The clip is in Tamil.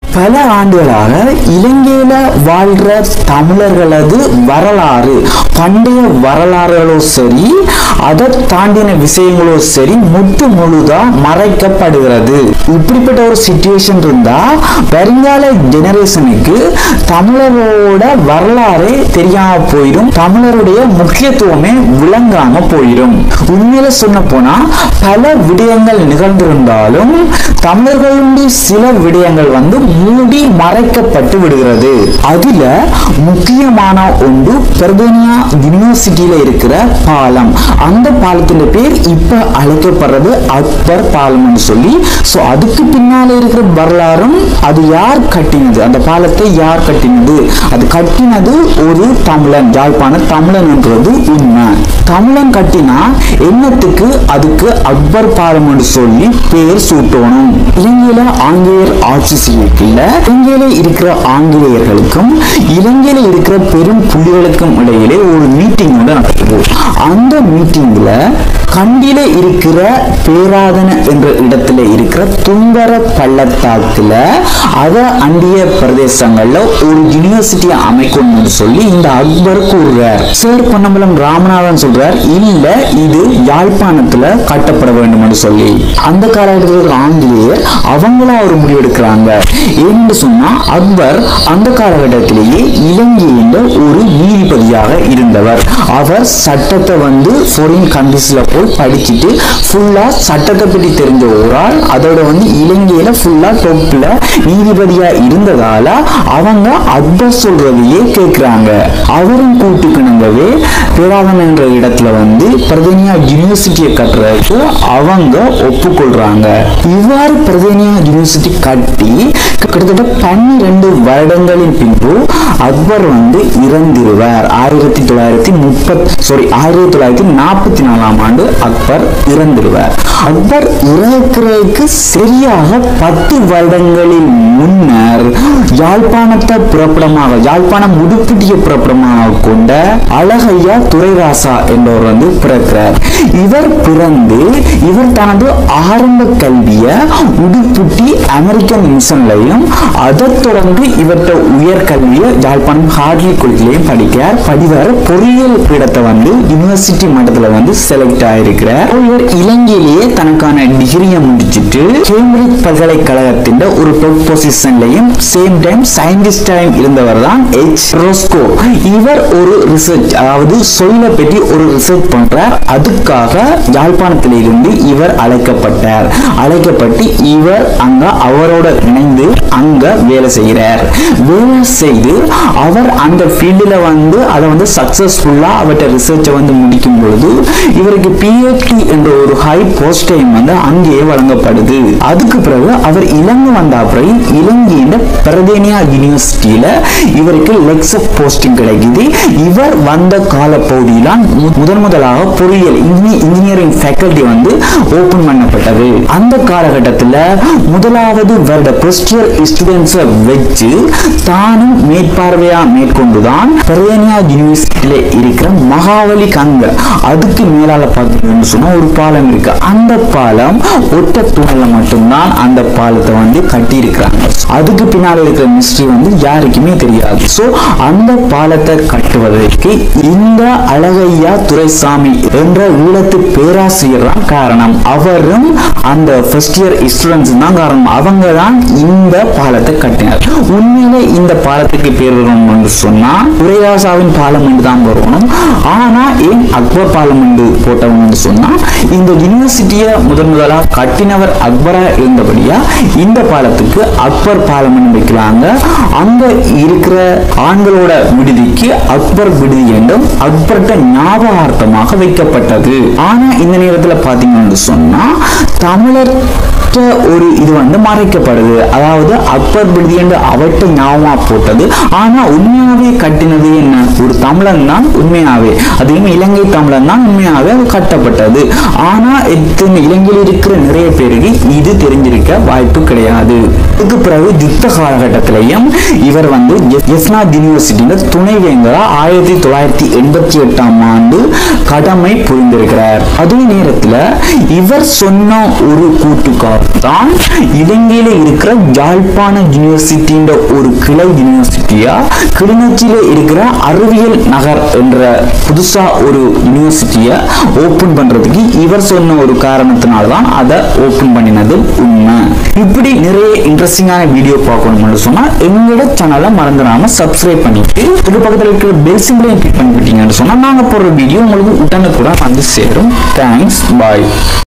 பல ஆண்டுகளாக இலங்கையில வாழ்ற தமிழர்களது வரலாறு பண்டைய வரலாறுகளோ சரி அதை தாண்டின விஷயங்களோ சரி முற்று முழுதா மறைக்கப்படுகிறது இப்படிப்பட்ட ஒரு சுச்சுவேஷன் இருந்தா வருங்கால ஜெனரேஷனுக்கு தமிழரோட வரலாறே தெரியாம போயிடும் தமிழருடைய முக்கியத்துவமே விளங்காம போயிடும் உண்மையில சொன்ன போனா பல விடயங்கள் நிகழ்ந்திருந்தாலும் தமிழர்களுடைய சில விடயங்கள் வந்து மூடி மறைக்கப்பட்டு விடுகிறது அதுல முக்கியமான ஒன்று பெர்கனியா யூனிவர்சிட்டியில இருக்கிற பாலம் அந்த பாலத்தின் பேர் இப்ப அழைக்கப்படுறது அக்பர் பாலம்னு சொல்லி சோ அதுக்கு பின்னால இருக்கிற வரலாறும் அது யார் கட்டினது அந்த பாலத்தை யார் கட்டினது அது கட்டினது ஒரு தமிழன் யாழ்ப்பாண தமிழன் என்றது உண்மை தமிழன் கட்டினா என்னத்துக்கு அதுக்கு அக்பர் பாலம் என்று சொல்லி பேர் சூட்டணும் இலங்கையில ஆங்கிலேயர் ஆட்சி செய்யல இலங்கையில இருக்கிற ஆங்கிலேயர்களுக்கும் இலங்கையில இருக்கிற பெரும் புள்ளிகளுக்கும் இடையிலே ஒரு மீட்டிங் வந்து நடக்குது அந்த மீட்டிங்ல கண்டில இருக்கிற பேராதன என்ற இடத்துல இருக்கிற தும்பர பள்ளத்தாக்குல அதை அண்டிய பிரதேசங்கள்ல ஒரு யூனிவர்சிட்டியை அமைக்கணும்னு சொல்லி இந்த அக்பர் கூறுறார் சேர் பொன்னம்பலம் ராமநாதன் சொல்றார் இல்ல இது யாழ்ப்பாணத்துல கட்டப்பட வேண்டும்னு சொல்லி அந்த காலகட்டத்தில் இருக்கிற ஆங்கிலேயர் அவங்களா ஒரு முடிவு எடுக்கிறாங்க ஏன்னு சொன்னா அக்பர் அந்த காலகட்டத்திலேயே இலங்கையின் ஒரு நீதிபதியாக இருந்தவர் அவர் சட்டத்தை வந்து ஃபாரின் கண்ட்ரிஸ்ல போய் படிச்சுட்டு ஃபுல்லா சட்டத்தை பற்றி தெரிஞ்ச ஒரு ஆள் அதோட வந்து இலங்கையில ஃபுல்லா டொப்ல நீதிபதியா இருந்ததால அவங்க அக்பர் சொல்றதையே கேட்கிறாங்க அவரும் கூட்டுக்கிணங்கவே பேராதன் என்ற இடத்துல வந்து பிரதனியா யூனிவர்சிட்டியை கட்டுறதுக்கு அவங்க ஒப்புக்கொள்றாங்க இவ்வாறு பிரதனியா யூனிவர்சிட்டி கட்டி கிட்டத்தட்ட பன்னிரண்டு வருடங்களின் பின்பு அக்பர் வந்து இறந்திருவார் ஆயிரத்தி தொள்ளாயிரத்தி முப்பத் சாரி ஆயிரத்தி தொள்ளாயிரத்தி நாற்பத்தி நாலாம் ஆண்டு அக்பர் இறந்திருவார் அக்பர் இறக்கிறதுக்கு சரியாக பத்து வருடங்களின் முன்னர் யாழ்ப்பாணத்தை புறப்படமாக யாழ்ப்பாணம் உடுப்பிட்டிய புறப்படமாக கொண்ட அழகையா துரைராசா என்பவர் வந்து பிறக்கிறார் இவர் பிறந்து இவர் தனது ஆரம்ப கல்வியை உடுப்புட்டி அமெரிக்கன் மிஷன்லையும் அதைத் தொடர்ந்து இவர்கிட்ட உயர்கல்வியை யாழ்ப்பாணம் ஹார்ட்லி கொள்கையிலையும் படிக்கிறார் படிவார் பொறியியல் பீடத்தை வந்து யூனிவர்சிட்டி மட்டத்தில் வந்து செலக்ட் ஆயிருக்கிறார் இவர் இலங்கையிலேயே தனக்கான டிகிரியை முடிச்சிட்டு கேம்பிரிட்ஜ் பல்கலைக்கழகத்தின் ஒரு டாப் பொசிஷன்லையும் சேம் டைம் சயின்டிஸ்டாயும் இருந்தவர் தான் எச் ரோஸ்கோ இவர் ஒரு ரிசர்ச் அதாவது சொல்ல பற்றி ஒரு ரிசர்ச் பண்றார் அதுக்காக யாழ்ப்பாணத்தில் இருந்து இவர் அழைக்கப்பட்டார் அழைக்கப்பட்டு இவர் அங்க அவரோட இணைந்து அங்க வேலை செய்கிறார் வேலை செய்து அவர் அந்த ஃபீல்டில் வந்து அதை வந்து சக்சஸ்ஃபுல்லா அவர்கிட்ட ரிசர்ச்சை வந்து முடிக்கும் பொழுது இவருக்கு பிஹெச்டி என்ற ஒரு ஹை போஸ்டையும் வந்து அங்கேயே வழங்கப்படுது அதுக்கு பிறகு அவர் இலங்கை வந்த பிறகு இலங்கையின் பிரதேனியா யூனிவர்சிட்டியில இவருக்கு லெக்சர் போஸ்டிங் கிடைக்குது இவர் வந்த காலப்பகுதியிலாம் மு- முதன் முதலாக பொறியியல் இன்ஜினியரிங் ஃபேக்கல்டி வந்து ஓபன் பண்ணப்பட்டது அந்த காலகட்டத்தில் முதலாவது வருட ஃபர்ஸ்ட் இயர் ஸ்டூடெண்ட்ஸை வச்சு தானும் மேற்பார்வையா மேற்கொண்டுதான் பிரதேனியா யூனிவர்சிட்டியில இருக்கிற மகாவலி கங்க அதுக்கு மேலால பார்த்தீங்கன்னு சொன்னா ஒரு பாலம் இருக்கு அந்த பாலம் ஒட்ட தூணல மட்டும்தான் அந்த பாலத்தை வந்து கட்டி இருக்கிறாங்க அதுக்கு பின்னால இருக்கிற மிஸ்ட்ரி வந்து யாருக்குமே தெரியாது சோ அந்த பாலத்தை கட்டுவதற்கு இந்த அழகையா துரைசாமி என்ற ஈழத்து பேராசிரியர் தான் காரணம் அவரும் அந்த ஃபர்ஸ்ட் இயர் ஸ்டூடெண்ட்ஸ் தான் காரணம் அவங்க தான் இந்த பாலத்தை கட்டினார் உண்மையிலே இந்த பாலத்துக்கு பேர் வரணும்னு சொன்னா துரைராசாவின் பாலம் என்று தான் வரணும் ஆனா ஏன் அக்பர் பாலம் என்று போட்டவங்க சொன்னா இந்த யூனிவர்சிட்டியை முதன் முதலாக கட்டினவர் அக்பரா இருந்தபடியா இந்த பாலத்துக்கு அக்பர் பாலம் வைக்கிறாங்க அங்க இருக்கிற ஆண்களோட விடுதிக்கு அக்பர் விடுதி என்றும் அக்பர்கிட்ட ஞாபகார்த்தமாக வைக்கப்பட்டது ஆனா இந்த நேரத்துல பாத்தீங்கன்னு சொன்னா தமிழர் ஒரு இது வந்து மறைக்கப்படுது அதாவது அக்பர் விடுதி என்று அவர்கிட்ட ஞாபகமா போட்டது ஆனா உண்மையாவே கட்டினது என்ன ஒரு தமிழன் தான் உண்மையாவே அதுவும் இலங்கை தமிழன் தான் உண்மையாவே அது கட்டப்பட்டது ஆனா இத்தனை இலங்கையில் இருக்கிற நிறைய பேருக்கு இது தெரிஞ்சிருக்க வாய்ப்பு கிடையாது இதுக்கு பிறகு யுத்த காலகட்டத்திலையும் இவர் வந்து எஸ்னா யூனிவர்சிட்டியில துணைவேந்தரா ஆயிரத்தி தொள்ளாயிரத்தி எண்பத்தி எட்டாம் ஆண்டு கடமை புரிந்திருக்கிறார் அதே நேரத்துல இவர் சொன்ன ஒரு கூட்டுக்காக தான் இலங்கையில இருக்கிற யாழ்ப்பாண யூனிவர்சிட்டின்ற ஒரு கிளை யூனிவர்சிட்டியா கிளிநொச்சியில இருக்கிற அறிவியல் நகர் என்ற புதுசா ஒரு யூனிவர்சிட்டியை ஓபன் பண்றதுக்கு இவர் சொன்ன ஒரு காரணத்தினால தான் அதை ஓபன் பண்ணினது உண்மை இப்படி நிறைய இன்ட்ரெஸ்டிங்கான வீடியோ பார்க்கணும்னு சொன்னா எங்களோட சேனலை மறந்துடாம சப்ஸ்கிரைப் பண்ணிட்டு இது பக்கத்தில் இருக்கிற பெல் சிம்பிளையும் கிளிக் பண்ணிக்கிட்டீங்கன்னு சொன்னா நாங்க போடுற வீடியோ உங்களுக்கு உடனுக்குடன் வந்து சேரும் தேங்க்ஸ் பாய்